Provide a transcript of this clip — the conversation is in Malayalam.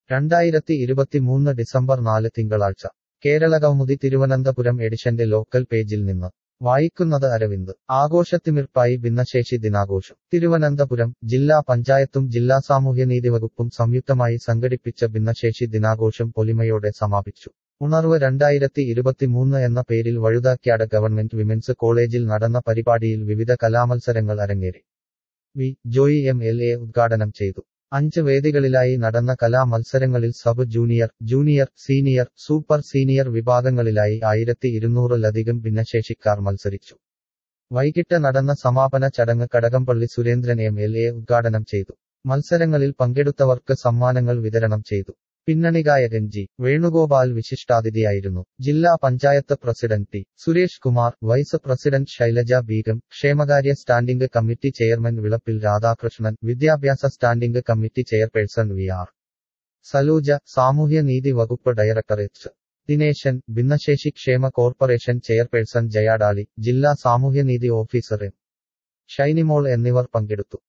രണ്ടായിരത്തി ഇരുപത്തിമൂന്ന് ഡിസംബർ നാല് തിങ്കളാഴ്ച കേരള കൗമുദി തിരുവനന്തപുരം എഡിഷന്റെ ലോക്കൽ പേജിൽ നിന്ന് വായിക്കുന്നത് അരവിന്ദ് ആഘോഷത്തിമിർപ്പായി ഭിന്നശേഷി ദിനാഘോഷം തിരുവനന്തപുരം ജില്ലാ പഞ്ചായത്തും ജില്ലാ സാമൂഹ്യനീതി വകുപ്പും സംയുക്തമായി സംഘടിപ്പിച്ച ഭിന്നശേഷി ദിനാഘോഷം പൊലിമയോടെ സമാപിച്ചു ഉണർവ് രണ്ടായിരത്തി ഇരുപത്തിമൂന്ന് എന്ന പേരിൽ വഴുതാക്യാട് ഗവൺമെന്റ് വിമൻസ് കോളേജിൽ നടന്ന പരിപാടിയിൽ വിവിധ കലാമത്സരങ്ങൾ അരങ്ങേറി V Joy M L A ഉദ്ഘാടനം ചെയ്തു അഞ്ച് വേദികളിലായി നടന്ന കലാമത്സരങ്ങളിൽ sub junior junior senior super senior വിഭാഗങ്ങളിലായി ആയിരത്തി ഇരുന്നൂറിലധികം ഭിന്നശേഷിക്കാർ മത്സരിച്ചു വൈകിട്ട് നടന്ന സമാപന ചടങ്ങ് Kadakampally Surendran M L A ഉദ്ഘാടനം ചെയ്തു മത്സരങ്ങളിൽ പങ്കെടുത്തവർക്ക് സമ്മാനങ്ങൾ വിതരണം ചെയ്തു പിന്നണിഗായകൻ ജി വേണുഗോപാൽ വിശിഷ്ടാതിഥിയായിരുന്നു ജില്ലാ panchayat president T Suresh Kumar vice president Shailaja Beegum ക്ഷേമകാര്യ standing committee chairman Vilappil Radhakrishnan വിദ്യാഭ്യാസ standing committee chairperson V R Saluja സാമൂഹ്യനീതി വകുപ്പ് ഡയറക്ടർ എച്ച് ദിനേശൻ ഭിന്നശേഷി ക്ഷേമ കോർപ്പറേഷൻ ചെയർപേഴ്സൺ ജയാഡാലി ജില്ലാ സാമൂഹ്യനീതി ഓഫീസർ എം ഷൈനിമോൾ എന്നിവർ പങ്കെടുത്തു